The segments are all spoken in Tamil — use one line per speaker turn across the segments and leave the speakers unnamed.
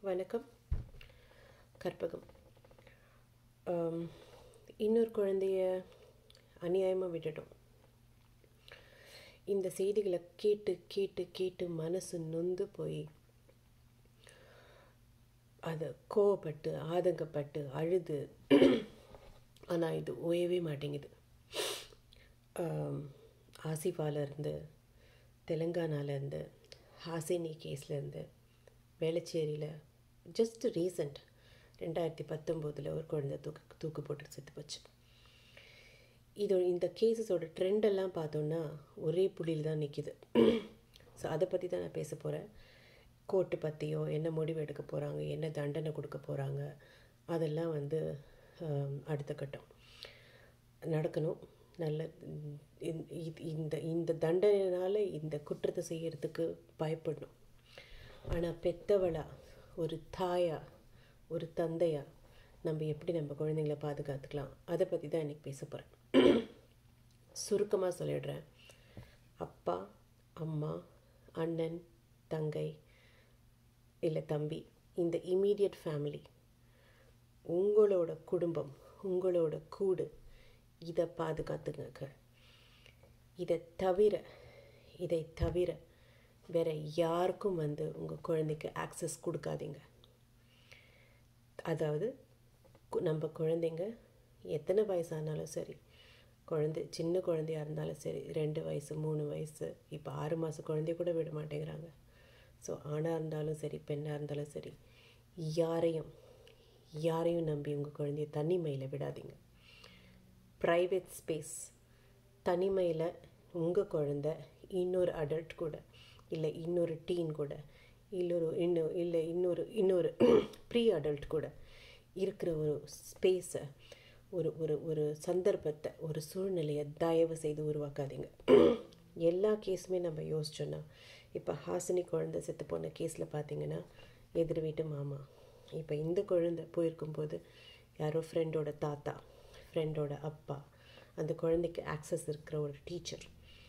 வணக்கம் கற்பகம் ஆம், இன்னொரு குழந்தைய அநியாயமாக விட்டுட்டோம் இந்த செய்திகளை கேட்டு கேட்டு கேட்டு மனசு நொந்து போய் அதை கோவப்பட்டு ஆதங்கப்பட்டு அழுது ஆனால் இது ஓயவே மாட்டேங்குது ஆம், ஆசிஃபால இருந்து தெலுங்கானாலேருந்து ஹாசினி கேஸ்லேருந்து வேளச்சேரியில் ஜஸ்ட் ரீசண்ட் ரெண்டாயிரத்தி பத்தொம்போதில் ஒரு குழந்தை தூக்கு தூக்கு போட்டு செத்து போச்சு இது இந்த கேசஸோட ட்ரெண்டெல்லாம் பார்த்தோன்னா ஒரே புள்ளியில் தான் நிற்கிது ஸோ அதை பற்றி தான் நான் பேச போகிறேன் கோர்ட்டு பற்றியோ என்ன முடிவு எடுக்க போகிறாங்க என்ன தண்டனை கொடுக்க போகிறாங்க அதெல்லாம் வந்து ஆம், அடுத்த கட்டம் நடக்கணும் நல்ல இந்த- இது- இந்த இந்த தண்டனையினால் இந்த குற்றத்தை செய்யறதுக்கு பயப்படணும் ஆனால் பெத்தவளா ஒரு தாயா ஒரு தந்தையா நம்ம எப்படி நம்ம குழந்தைங்கள பாதுகாத்துக்கலாம் அதை பற்றி தான் இன்றைக்கி பேச போகிறேன் சுருக்கமாக சொல்லிடுறேன் அப்பா அம்மா அண்ணன் தங்கை இல்லை தம்பி இந்த இமீடியட் ஃபேமிலி உங்களோட குடும்பம் உங்களோட கூடு இதை பாதுகாத்துங்க இதை தவிர இதை தவிர வேற யாருக்கும் வந்து உங்கள் குழந்தைக்கு ஆக்சஸ் கொடுக்காதீங்க அதாவது கு- நம்ம குழந்தைங்க எத்தனை வயசானாலும் சரி குழந்தை சின்ன குழந்தையா இருந்தாலும் சரி ரெண்டு வயசு மூணு வயசு இப்போ ஆறு மாத குழந்தைய கூட விட மாட்டேங்கிறாங்க ஸோ ஆணாக இருந்தாலும் சரி பெண்ணாக இருந்தாலும் சரி யாரையும் யாரையும் நம்பி உங்கள் குழந்தைய தனிமையில் விடாதீங்க ப்ரைவேட் ஸ்பேஸ் தனிமையில் உங்கள் குழந்த இன்னொரு அடல்ட் கூட இல்லை இன்னொரு டீன் கூட இல்லொரு இன்னும் இல்லை இன்னொரு இன்னொரு ப்ரீ அடல்ட் கூட இருக்கிற ஒரு ஸ்பேஸை ஒரு ஒரு ஒரு சந்தர்ப்பத்தை ஒரு சூழ்நிலையை தயவு செய்து உருவாக்காதீங்க எல்லா கேஸுமே நம்ம யோசிச்சோன்னா இப்போ ஹாசினி குழந்தை செத்து போன கேஸில் பார்த்தீங்கன்னா எதிர் வீட்டு மாமா இப்போ இந்த குழந்தை போயிருக்கும்போது யாரோ ஃப்ரெண்டோட தாத்தா ஃப்ரெண்டோட அப்பா அந்த குழந்தைக்கு ஆக்சஸ் இருக்கிற ஒரு டீச்சர்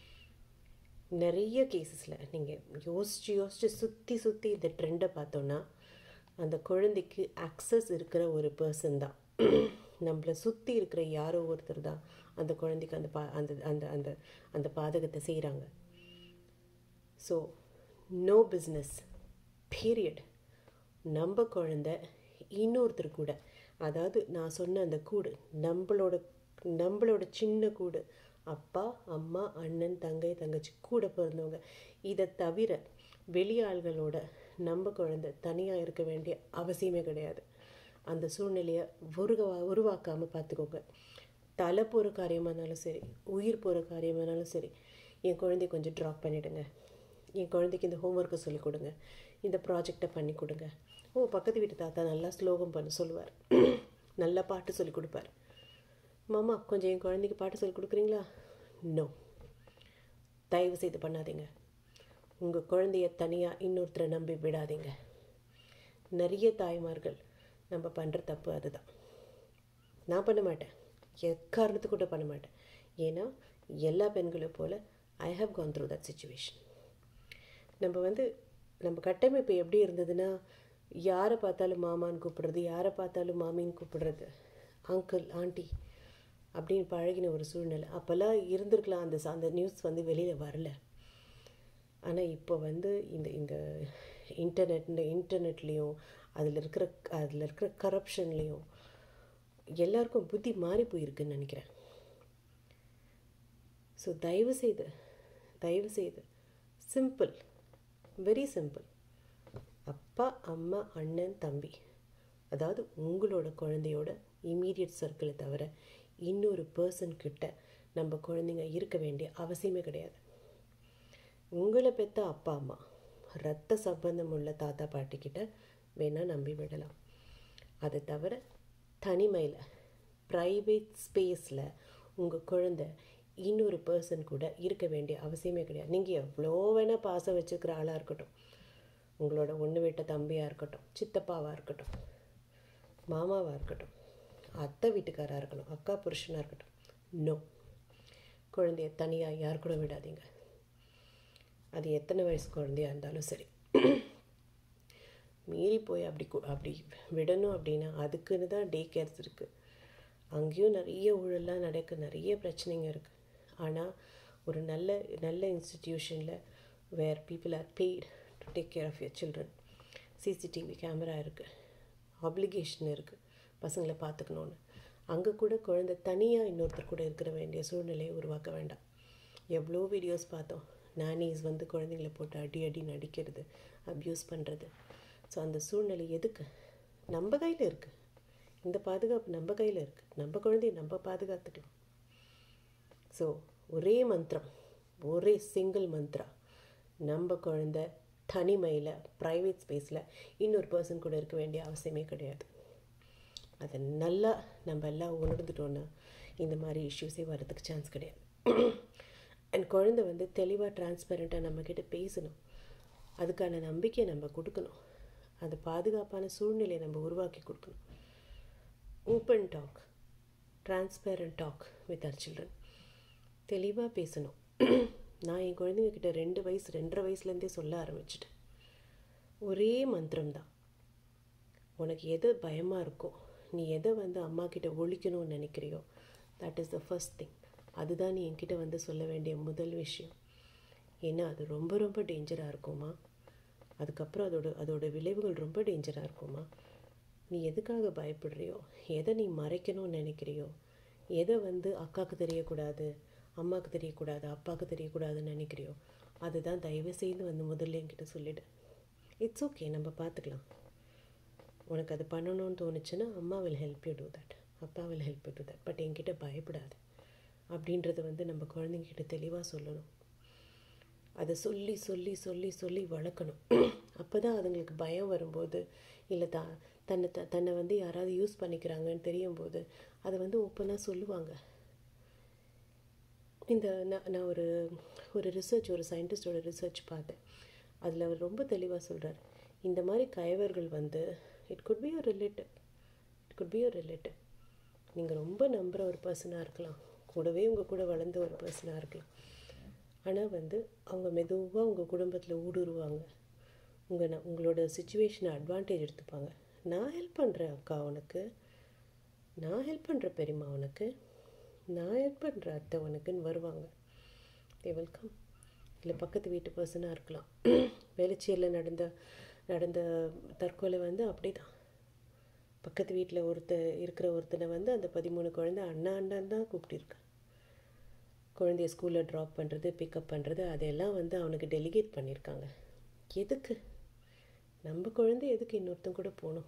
நிறைய கேசஸில் நீங்கள் யோசித்து யோசித்து சுற்றி சுற்றி இந்த ட்ரெண்டை பார்த்தோன்னா அந்த குழந்தைக்கு ஆக்சஸ் இருக்கிற ஒரு பர்சன் தான் நம்மளை சுற்றி இருக்கிற யாரோ ஒருத்தர் தான் அந்த குழந்தைக்கு அந்த பா அந்த அந்த அந்த அந்த பாதகத்தை செய்கிறாங்க ஸோ நோ பிஸ்னஸ் பீரியட் நம்ம குழந்த இன்னொருத்தர் கூட அதாவது நான் சொன்ன அந்த கூடு நம்மளோட நம்மளோட சின்ன கூடு அப்பா அம்மா அண்ணன் தங்கை தங்கச்சி கூட பிறந்தவங்க இதை தவிர வெளியாள்களோட நம்ம குழந்தை தனியாக இருக்க வேண்டிய அவசியமே கிடையாது அந்த சூழ்நிலையை உருவா உருவாக்காமல் பார்த்துக்கோங்க தலை போகிற காரியமாக இருந்தாலும் சரி உயிர் போகிற காரியமாக இருந்தாலும் சரி என் குழந்தைய கொஞ்சம் ட்ராப் பண்ணிவிடுங்க என் குழந்தைக்கு இந்த ஹோம்ஒர்க்கை சொல்லிக் கொடுங்க இந்த ப்ராஜெக்டை பண்ணி கொடுங்க ஓ பக்கத்து வீட்டு தாத்தா நல்லா ஸ்லோகம் பண்ண சொல்லுவார் நல்லா பாட்டு சொல்லி கொடுப்பார் மாமா கொஞ்சம் என் குழந்தைக்கு பாட்டு சொல்லி கொடுக்குறீங்களா நோ தயவு செய்து பண்ணாதீங்க உங்கள் குழந்தைய தனியாக இன்னொருத்தரை நம்பி விடாதீங்க நிறைய தாய்மார்கள் நம்ம பண்ணுற தப்பு அதுதான் நான் பண்ண மாட்டேன் எக்காரணத்துக்கு கூட பண்ண மாட்டேன் ஏன்னா எல்லா பெண்களும் போல் I have gone through that situation நம்ம வந்து நம்ம கட்டமைப்பு எப்படி இருந்ததுன்னா யாரை பார்த்தாலும் மாமான்னு கூப்பிடுறது யாரை பார்த்தாலும் மாமின்னு கூப்பிடுறது அங்கிள் ஆண்டி அப்படின்னு பழகின ஒரு சூழ்நிலை அப்போல்லாம் இருந்திருக்கலாம் அந்த ச- அந்த நியூஸ் வந்து வெளியில் வரல ஆனால் இப்போ வந்து இந்த இந்த இன்டர்நெட் இந்த இன்டர்நெட்லேயும் அதில் இருக்கிற அதில் இருக்கிற கரப்ஷன்லேயும் எல்லாருக்கும் புத்தி மாறி போயிருக்குன்னு நினைக்கிறேன் ஸோ தயவு செய்து தயவு செய்து சிம்பிள் வெரி சிம்பிள் அப்பா அம்மா அண்ணன் தம்பி அதாவது உங்களோட குழந்தையோட இமீடியட் சர்க்கிளை தவிர இன்னொரு பர்சன் கிட்ட நம்ம குழந்தைங்க இருக்க வேண்டிய அவசியமே கிடையாது உங்களை பெத்த அப்பா அம்மா ரத்த சம்பந்தம் உள்ள தாத்தா பாட்டி கிட்ட வேணால் நம்பி விடலாம் அதை தவிர தனிமையில் ப்ரைவேட் ஸ்பேஸில் உங்கள் குழந்தை இன்னொரு பர்சன் கூட இருக்க வேண்டிய அவசியமே கிடையாது நீங்கள் எவ்வளோ வேணால் பாசம் வச்சுருக்கிற ஆளாக இருக்கட்டும் உங்களோட ஒன்று விட்ட தம்பியாக இருக்கட்டும் சித்தப்பாவாக இருக்கட்டும் மாமாவாக இருக்கட்டும் அத்தை வீட்டுக்காராக இருக்கணும் அக்கா புருஷனாக இருக்கட்டும் நோ குழந்தைய தனியாக யார் கூட விடாதீங்க அது எத்தனை வயசு குழந்தையா இருந்தாலும் சரி மீறி போய் அப்படி கு- அப்படி விடணும் அப்படின்னா அதுக்குன்னு தான் டே கேர்ஸ் இருக்குது அங்கேயும் நிறைய ஊழல்லாம் நடக்கு நிறைய பிரச்சனைங்க இருக்குது ஆனால் ஒரு நல்ல நல்ல இன்ஸ்டிடியூஷனில் where people are paid to take care of your children CCTV camera இருக்குது ஆப்ளிகேஷன் இருக்குது பசங்களை பார்த்துக்கணுன்னு அங்கே கூட குழந்தை தனியாக இன்னொருத்தர் கூட இருக்கிற வேண்டிய சூழ்நிலையை உருவாக்க வேண்டாம் எவ்வளோ வீடியோஸ் பார்த்தோம் நானிஸ் வந்து குழந்தைங்களை போட்டு அடி அடி நடிக்கிறது அப்யூஸ் பண்ணுறது ஸோ அந்த சூழ்நிலை எதுக்கு நம்ம கையில் இருக்குது இந்த பாதுகாப்பு நம்ம கையில் இருக்குது நம்ம குழந்தைய நம்ம பாதுகாத்துக்கலாம் ஸோ ஒரே மந்திரம் ஒரே சிங்கிள் மந்த்ரா நம்ம குழந்தை தனிமையில் ப்ரைவேட் ஸ்பேஸில் இன்னொரு பர்சன் கூட இருக்க வேண்டிய அவசியமே கிடையாது அதை நல்லா நம்ம எல்லாம் உணர்ந்துட்டோன்னா இந்த மாதிரி இஷ்யூஸே வர்றதுக்கு சான்ஸ் கிடையாது அண்ட் குழந்தை வந்து தெளிவாக டிரான்ஸ்பரண்ட்டாக நம்மக்கிட்ட பேசணும் அதுக்கான நம்பிக்கையை நம்ம கொடுக்கணும் அந்த பாதுகாப்பான சூழ்நிலையை நம்ம உருவாக்கி கொடுக்கணும் open talk transparent talk with our children தெளிவாக பேசணும் நான் என் குழந்தைங்க கிட்ட ரெண்டு வயசு ரெண்டரை வயசுலேருந்தே சொல்ல ஆரம்பிச்சிட்டேன் ஒரே மந்திரம் தான் உனக்கு எது பயமாக இருக்கோ நீ எதை வந்து அம்மா கிட்ட ஒழிக்கணும்னு நினைக்கிறியோ that is the first thing அதுதான் நீ என்கிட்ட வந்து சொல்ல வேண்டிய முதல் விஷயம் ஏன்னா அது ரொம்ப ரொம்ப டேஞ்சராக இருக்குமா அதுக்கப்புறம் அதோட அதோட விளைவுகள் ரொம்ப டேஞ்சராக இருக்குமா நீ எதுக்காக பயப்படுறியோ எதை நீ மறைக்கணும்னு நினைக்கிறியோ எதை வந்து அக்காவுக்கு தெரியக்கூடாது அம்மாவுக்கு தெரியக்கூடாது அப்பாவுக்கு தெரியக்கூடாதுன்னு நினைக்கிறியோ அதுதான் தயவு செய்து வந்து முதல்ல என்கிட்ட சொல்லிடு இட்ஸ் ஓகே நம்ம பார்த்துக்கலாம் உனக்கு அது பண்ணணும்னு தோணுச்சுன்னா அம்மா will help you do that அப்பா will help you do that but என்கிட்ட பயப்படாது அப்படின்றத வந்து நம்ம குழந்தைங்கிட்ட தெளிவாக சொல்லணும் அதை சொல்லி சொல்லி சொல்லி சொல்லி வளர்க்கணும் அப்போ தான் அதுங்களுக்கு பயம் வரும்போது இல்லை த தன்னை த தன்னை வந்து யாராவது யூஸ் பண்ணிக்கிறாங்கன்னு தெரியும் போது அதை வந்து ஓப்பனாக சொல்லுவாங்க இந்த நான் நான் ஒரு ஒரு ரிசர்ச் ஒரு சயின்டிஸ்டோட ரிசர்ச் பார்த்தேன் அதில் அவர் ரொம்ப தெளிவாக சொல்கிறார் இந்த மாதிரி கயவர்கள் வந்து இட் குட் பி ஒரு ரிலேட்டிவ் இட் குட் பி ஒரு ரிலேட்டிவ் நீங்கள் ரொம்ப நம்புகிற ஒரு பர்சனாக இருக்கலாம் கூடவே உங்கள் கூட வளர்ந்த ஒரு பர்சனாக இருக்கலாம் ஆனால் வந்து அவங்க மெதுவாக உங்கள் குடும்பத்தில் ஊடுருவாங்க உங்கள் ந- உங்களோட சுச்சுவேஷனை அட்வான்டேஜ் எடுத்துப்பாங்க நான் ஹெல்ப் பண்ணுறேன் அக்கா உனக்கு நான் ஹெல்ப் பண்ணுற பெரியம்மா உனக்கு நான் ஹெல்ப் பண்ணுற அத்தை உனக்குன்னு வருவாங்க தே வெல்கம் இல்லை பக்கத்து வீட்டு பர்சனாக இருக்கலாம் வேளச்சேரியில் நடந்த நடந்த தற்கொலை வந்து அப்படி தான் பக்கத்து வீட்டில் ஒருத்த இருக்கிற ஒருத்தனை வந்து அந்த பதிமூணு குழந்தை அண்ணா அண்ணான்னு தான் கூப்பிட்டிருக்கேன் குழந்தைய ஸ்கூலில் ட்ராப் பண்ணுறது பிக்கப் பண்ணுறது அதெல்லாம் வந்து அவனுக்கு டெலிகேட் பண்ணியிருக்காங்க எதுக்கு நம்ம குழந்தை எதுக்கு இன்னொருத்தன் கூட போகணும்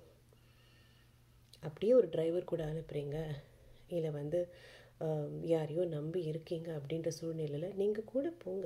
அப்படியே ஒரு டிரைவர் கூட அனுப்புகிறீங்க இல்லை வந்து ஆம், யாரையோ நம்பி இருக்கீங்க அப்படின்ற சூழ்நிலையில் நீங்கள் கூட போங்க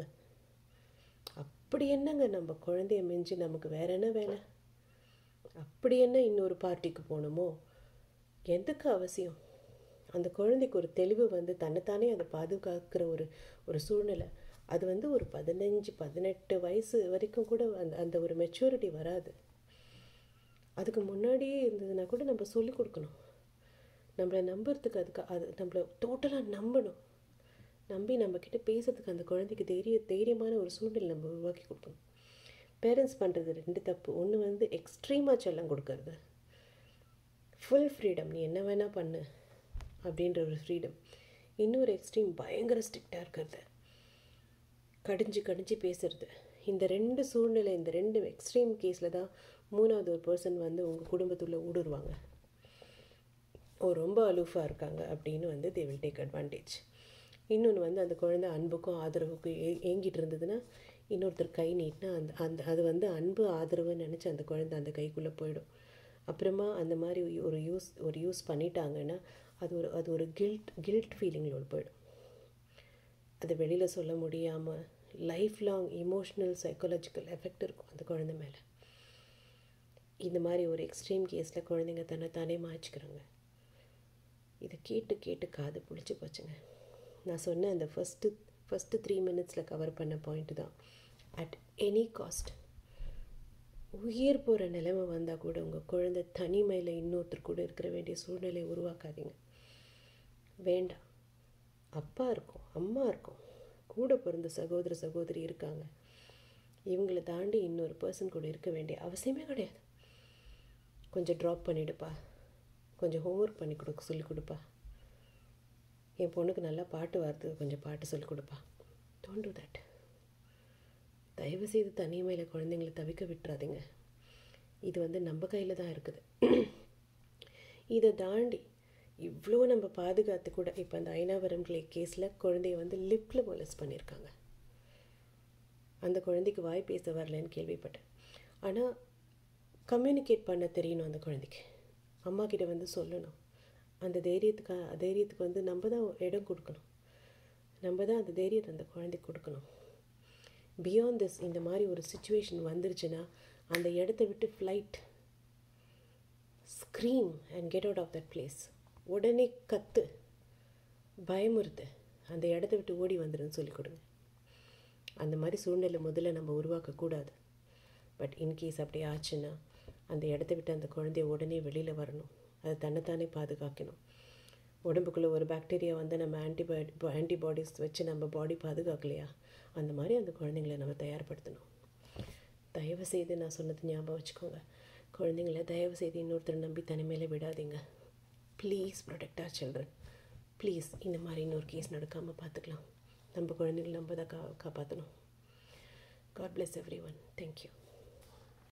அப்படி என்னங்க நம்ம குழந்தைய மிஞ்சி நமக்கு வேற என்ன வேலை அப்படி என்ன இன்னொரு பார்ட்டிக்கு போகணுமோ எதுக்கு அவசியம் அந்த குழந்தைக்கு ஒரு தெளிவு வந்து தன்னைத்தானே அதை பாதுகாக்கிற ஒரு ஒரு சூழ்நிலை அது வந்து ஒரு பதினஞ்சு பதினெட்டு வயசு வரைக்கும் கூட அந்த அந்த ஒரு மெச்சூரிட்டி வராது அதுக்கு முன்னாடியே இருந்ததுன்னா கூட நம்ம சொல்லிக் கொடுக்கணும் நம்மளை நம்புறதுக்கு அதுக்கு அது நம்மளை டோட்டலாக நம்பணும் நம்பி நம்மக்கிட்ட பேசுறதுக்கு அந்த குழந்தைக்கு தைரிய தைரியமான ஒரு சூழ்நிலை நம்ம உருவாக்கி கொடுக்கணும் பேரண்ட்ஸ் பண்ணுறது ரெண்டு தப்பு ஒன்று வந்து எக்ஸ்ட்ரீமாக செல்லம் கொடுக்கறது ஃபுல் ஃப்ரீடம் நீ என்ன வேணால் பண்ணு அப்படின்ற ஒரு ஃப்ரீடம் இன்னொரு எக்ஸ்ட்ரீம் பயங்கர ஸ்ட்ரிக்டாக இருக்கிறது கடிஞ்சு கடிஞ்சு பேசுறது இந்த ரெண்டு சூழ்நிலை இந்த ரெண்டு எக்ஸ்ட்ரீம் கேஸில் தான் மூணாவது ஒரு பர்சன் வந்து உங்கள் குடும்பத்துள்ள ஊடுருவாங்க ஓ ரொம்ப அலூஃபாக இருக்காங்க அப்படின்னு வந்து தே வில் டேக் அட்வான்டேஜ் இன்னொன்று வந்து அந்த குழந்தை அன்புக்கும் ஆதரவுக்கும் ஏ ஏங்கிட்டு இருந்ததுன்னா இன்னொருத்தர் கை நீட்டினா அந்த அந்த அது வந்து அன்பு ஆதரவுன்னு நினச்சி அந்த குழந்தை அந்த கைக்குள்ளே போயிடும் அப்புறமா அந்த மாதிரி ஒரு யூஸ் ஒரு யூஸ் பண்ணிட்டாங்கன்னா அது ஒரு அது ஒரு கில்ட் கில்ட் ஃபீலிங்களோடு போயிடும் அது வெளியில் சொல்ல முடியாமல் life long emotional psychological effect இருக்கும் அந்த குழந்தை மேலே இந்த மாதிரி ஒரு எக்ஸ்ட்ரீம் கேஸில் குழந்தைங்க தன்னைத்தானே மாய்ச்சிக்கிறாங்க இதை கேட்டு கேட்டு காது புளிச்சு போச்சுங்க நான் சொன்ன அந்த ஃபஸ்ட்டு ஃபஸ்ட்டு த்ரீ மினிட்ஸில் கவர் பண்ண பாயிண்ட் தான் அட் எனி காஸ்ட் உயிர் போகிற நிலைமை வந்தால் கூட உங்கள் குழந்தை தனிமையில் இன்னொருத்தர் கூட இருக்கிற வேண்டிய சூழ்நிலையை உருவாக்காதீங்க வேண்டாம் அப்பா இருக்கும் அம்மா இருக்கும் கூட பிறந்த சகோதர சகோதரி இருக்காங்க இவங்களை தாண்டி இன்னொரு பர்சன் கூட இருக்க வேண்டிய அவசியமே கிடையாது கொஞ்சம் ட்ராப் பண்ணிவிடுப்பா கொஞ்சம் ஹோம்ஒர்க் பண்ணி கொடுக்க சொல்லி கொடுப்பா என் பொண்ணுக்கு நல்லா பாட்டு வார்த்துக்கு கொஞ்சம் பாட்டு சொல்லி கொடுப்பா டோன்ட் டூ தட் தயவு செய்து தனிமையில் குழந்தைங்கள தவிக்க விட்டுறாதீங்க இது வந்து நம்ம கையில் தான் இருக்குது இதை தாண்டி இவ்வளோ நம்ம பாதுகாத்து கூட இப்போ அந்த ஐநாவரம் கிளே கேஸில் குழந்தைய வந்து லிப்பில் மொலஸ் பண்ணியிருக்காங்க அந்த குழந்தைக்கு வாய் பேச வரலன்னு கேள்விப்பட்டேன் ஆனால் கம்யூனிகேட் பண்ண தெரியணும் அந்த குழந்தைக்கு அம்மா கிட்ட வந்து சொல்லணும் அந்த தைரியத்துக்கு தைரியத்துக்கு வந்து நம்ம தான் இடம் கொடுக்கணும் நம்ம தான் அந்த தைரியத்தை அந்த குழந்தைக்கு கொடுக்கணும் பியாண்ட் திஸ் இந்த மாதிரி ஒரு சுச்சுவேஷன் வந்துருச்சுன்னா அந்த இடத்த விட்டு flight scream and get out of that place உடனே கத்து பயமுறுத்து அந்த இடத்த விட்டு ஓடி வந்துடுன்னு சொல்லி கொடுங்க அந்த மாதிரி சூழ்நிலை முதல்ல நம்ம உருவாக்கக்கூடாது பட் இன்கேஸ் அப்படி ஆச்சுன்னா அந்த இடத்த விட்டு அந்த குழந்தைய உடனே வெளியில் வரணும் அதை தன்னைத்தானே பாதுகாக்கணும் உடம்புக்குள்ளே ஒரு பாக்டீரியா வந்து நம்ம ஆன்டிபயோடி ஆன்டிபாடிஸ் வச்சு நம்ம பாடி பாதுகாக்கலையா அந்த மாதிரி அந்த குழந்தைங்கள நம்ம தயார்படுத்தணும் தயவு செய்து நான் சொன்னது ஞாபகம் வச்சுக்கோங்க குழந்தைங்கள தயவு செய்து இன்னொருத்தரை நம்பி தனிமையில் விடாதீங்க please protect our children please இந்த மாதிரி இன்னொரு கேஸ் நடக்காமல் பார்த்துக்கலாம் நம்ம குழந்தைங்கள நம்ம தான் கா காப்பாற்றணும் God bless everyone thank you